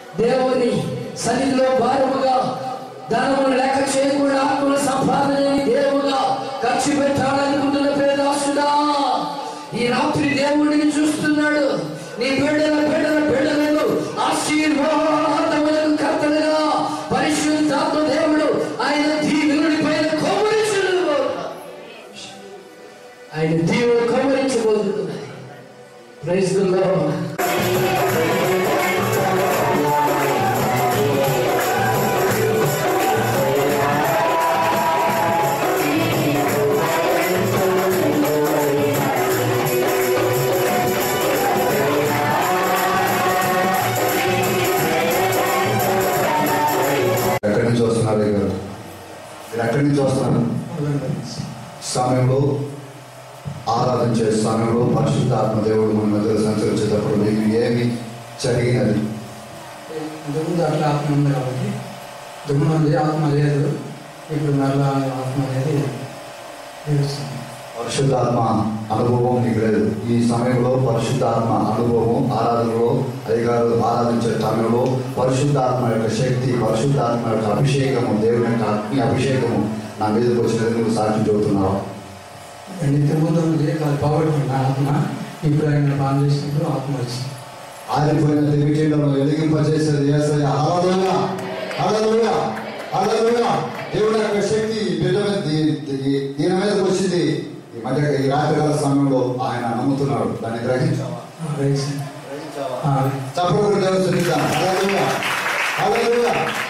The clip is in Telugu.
దేవుని సన్నిధిలో భారముగా ధనమును లెక్క చేయకుండా ఆత్మల సంపాదన దేవుగా ఖర్చు పెట్టాలనుకుంటున్న పేదాసుడా ఈ రాత్రి దేవుడిని చూస్తున్నాడు నీ బిడ్డల బిడ్డల బిడ్డలను ఆశీర్వాదములకు కర్తలుగా పరిశుద్ధాత్మ దేవుడు ఆయన దీవుని పైన కొమ్మరించుడు ఆయన దీవులు కొమ్మరించబోతున్నాయి ప్రైజ్ ద లార్డ్ ఎక్కడి నుంచి వస్తున్నారు అయ్య గారు మీరు ఎక్కడి నుంచి వస్తున్నారు సమయంలో ఆరాధించే సమయంలో పరిశుద్ధ ఆత్మ దేవుడు మన మధ్యలో సంచరించేటప్పుడు మీకు ఏమి జరిగినది ఇంతకుముందు అట్లా ఆత్మ ఉంది కాబట్టి దుమ్ము ఉంది ఆత్మ లేదు ఇప్పుడు మరలా ఆత్మ అనేది తెలుస్తుంది పరిశుద్ధాత్మ అనుభవం మీకు లేదు ఈ సమయంలో పరిశుద్ధాత్మ అనుభవం ఆరాధనలో అయ్యగారు ఆరాధించే సమయంలో పరిశుద్ధాత్మ యొక్క శక్తి పరిశుద్ధాత్మ యొక్క అభిషేకము దేవుని యొక్క అగ్ని అభిషేకము నా మీదకి వచ్చినది నువ్వు సాక్షి చెబుతున్నావు ఇంతకుముందు ఉంది అది పోగొట్టుకున్న ఆత్మ ఇప్పుడు ఆయన పాన్ చేసినప్పుడు ఆత్మ వచ్చింది ఆరిపోయిన తెలివిచేయడంలో ఎదిగింపజేసేది ఏసయ్య హల్లెలూయా హల్లెలూయా హల్లెలూయా దేవుని యొక్క శక్తి ఈ బిడ్డ మీద దీ- దీ- దీని మీదకి వచ్చింది ఈ మధ్య ఈ రాత్రికాల సమయంలో ఆయన నమ్ముతున్నాడు దాన్ని గ్రహించావా ఆ, రైట్ సార్. ఆ, చప్పట్లు దేవుడు చూపిద్దాం హల్లెలూయా హల్లెలూయా